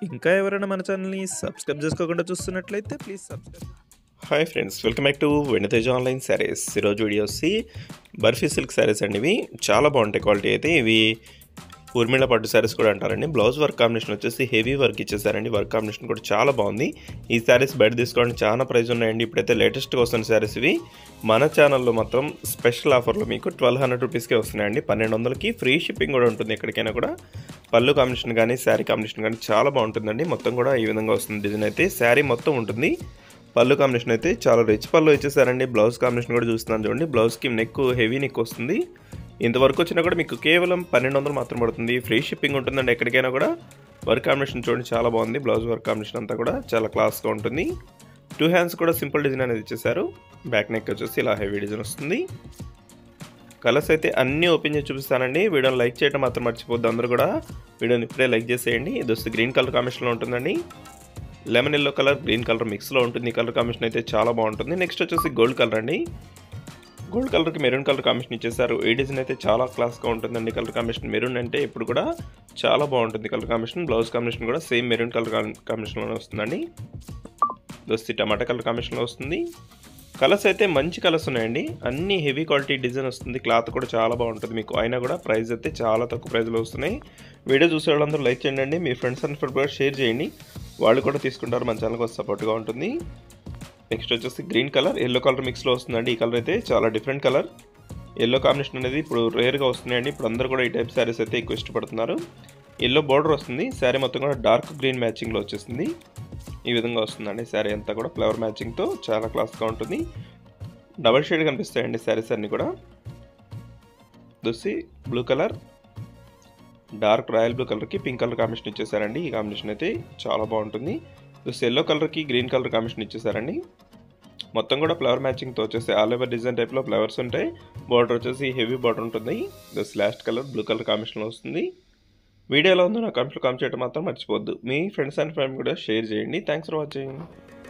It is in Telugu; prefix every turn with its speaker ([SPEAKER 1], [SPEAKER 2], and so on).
[SPEAKER 1] ఇంకా ఎవరైనా మన ఛానల్ని సబ్స్క్రైబ్ చేసుకోకుండా చూస్తున్నట్లయితే please subscribe
[SPEAKER 2] hi friends welcome back to వెనితేజ్ ఆన్లైన్ శారీస్ ఈరోజు వీడియో వచ్చి బర్ఫీ సిల్క్ శారీస్ అండి ఇవి చాలా బాగుంటాయి క్వాలిటీ అయితే ఇవి ఊర్మిళ పట్టు శారీస్ కూడా అంటారండి బ్లౌజ్ వర్క్ కాంబినేషన్ వచ్చేసి హెవీ వర్క్ ఇచ్చేసారండి వర్క్ కాంబినేషన్ కూడా చాలా బాగుంది ఈ శారీస్ బయట తీసుకోవడానికి చాలా ప్రైస్ ఉన్నాయండి ఇప్పుడైతే లేటెస్ట్గా వస్తున్న శారీస్ ఇవి మన ఛానల్లో మాత్రం స్పెషల్ ఆఫర్లో మీకు ట్వెల్వ్ హండ్రెడ్ రూపీస్కే వస్తున్నాయండి పన్నెండు వందలకి ఫ్రీ షిప్పింగ్ కూడా ఉంటుంది ఎక్కడికైనా కూడా పళ్ళు కాంబినేషన్ కానీ శారీ కాంబినేషన్ కానీ చాలా బాగుంటుందండి మొత్తం కూడా ఈ విధంగా వస్తుంది డిజైన్ అయితే శారీ మొత్తం ఉంటుంది పళ్ళు కాంబినేషన్ అయితే చాలా రిచ్ పళ్ళు ఇచ్చేసారండి బ్లౌజ్ కాంబినేషన్ కూడా చూస్తున్నాను చూడండి బ్లౌజ్కి నెక్ హెవీ నెక్ వస్తుంది ఇంతవరకు వచ్చినా కూడా మీకు కేవలం పన్నెండు వందలు మాత్రం పడుతుంది ఫ్రీ షిప్పింగ్ ఉంటుందండి ఎక్కడికైనా కూడా వర్క్ కాంబినేషన్ చూడండి చాలా బాగుంది బ్లౌజ్ వర్క్ కాంబినేషన్ అంతా కూడా చాలా క్లాస్గా ఉంటుంది టూ హ్యాండ్స్ కూడా సింపుల్ డిజైన్ అనేది ఇచ్చేసారు బ్యాక్ నెక్ వచ్చేసి ఇలా హెవీ డిజైన్ వస్తుంది కలర్స్ అయితే అన్నీ ఓపెన్ చేసి చూపిస్తానండి వీడియోని లైక్ చేయడం మాత్రం మర్చిపోద్దు అందరూ కూడా వీడియోని ఇప్పుడే లైక్ చేసేయండి ఇది వస్తే గ్రీన్ కలర్ కాంబినేషన్లో ఉంటుందండి lemon yellow colour green colour మిక్స్లో ఉంటుంది ఈ కలర్ కాంబినేషన్ అయితే చాలా బాగుంటుంది నెక్స్ట్ వచ్చేసి గోల్డ్ కలర్ అండి గోల్డ్ కలర్కి మెరూన్ కలర్ కాంబినేషన్ ఇచ్చేసారు ఈ డిజైన్ అయితే చాలా క్లాస్గా ఉంటుందండి కలర్ కాంబినేషన్ మెరూన్ అంటే ఇప్పుడు కూడా చాలా బాగుంటుంది కలర్ కాంబినేషన్ బ్లౌజ్ కాంబినేషన్ కూడా సేమ్ మెరూన్ కలర్ కాంబినేషన్లోనే వస్తుందండి దోస్తి టమాటా కలర్ కాంబినేషన్లో వస్తుంది కలర్స్ అయితే మంచి కలర్స్ ఉన్నాయండి అన్ని హెవీ క్వాలిటీ డిజైన్ వస్తుంది క్లాత్ కూడా చాలా బాగుంటుంది మీకు అయినా కూడా ప్రైస్ అయితే చాలా తక్కువ ప్రైస్లో వస్తున్నాయి వీడియో చూసే వాళ్ళందరూ లైక్ చేయండి మీ ఫ్రెండ్స్ అండ్ ఫ్రెండ్ కూడా షేర్ చేయండి వాళ్ళు కూడా తీసుకుంటారు మన ఛానల్ కోసం సపోర్ట్గా ఉంటుంది నెక్స్ట్ వచ్చేసి గ్రీన్ కలర్ ఎల్లో కలర్ మిక్స్లో వస్తుందండి ఈ కలర్ అయితే చాలా డిఫరెంట్ కలర్ ఎల్లో కాంబినేషన్ అనేది ఇప్పుడు రేర్గా వస్తున్నాయండి ఇప్పుడు అందరూ కూడా ఈ టైప్ శారీస్ అయితే ఎక్కువ ఇష్టపడుతున్నారు ఎల్లో బార్డర్ వస్తుంది శారీ మొత్తం కూడా డార్క్ గ్రీన్ మ్యాచింగ్లో వచ్చేసింది ఈ విధంగా వస్తుందండి శారీ అంతా కూడా ఫ్లవర్ మ్యాచింగ్తో చాలా క్లాస్గా ఉంటుంది డబల్ షేడ్ కనిపిస్తాయండి శారీస్ అన్నీ కూడా దుస్సి blue colour dark royal blue కలర్కి పింక్ కలర్ కాంబినేషన్ ఇచ్చేసారండి ఈ కాంబినేషన్ అయితే చాలా బాగుంటుంది దుస్సి ఎల్లో కలర్కి గ్రీన్ కలర్ కాంబినేషన్ ఇచ్చేసారండి మొత్తం కూడా ఫ్లవర్ మ్యాచింగ్తో వచ్చేసి ఆల్ ఓవర్ డిజైన్ టైప్లో ఫ్లవర్స్ ఉంటాయి బార్డర్ వచ్చేసి హెవీ బార్డర్ ఉంటుంది దస్ లాస్ట్ కలర్ బ్లూ కలర్ కాంబినేషన్లో వస్తుంది వీడియోలో ఉందో నా కామెంట్లో కామెంట్ చేయడం మాత్రం మర్చిపోవద్దు మీ ఫ్రెండ్స్ అండ్ ఫ్యామిలీ కూడా షేర్ చేయండి థ్యాంక్స్ ఫర్ వాచింగ్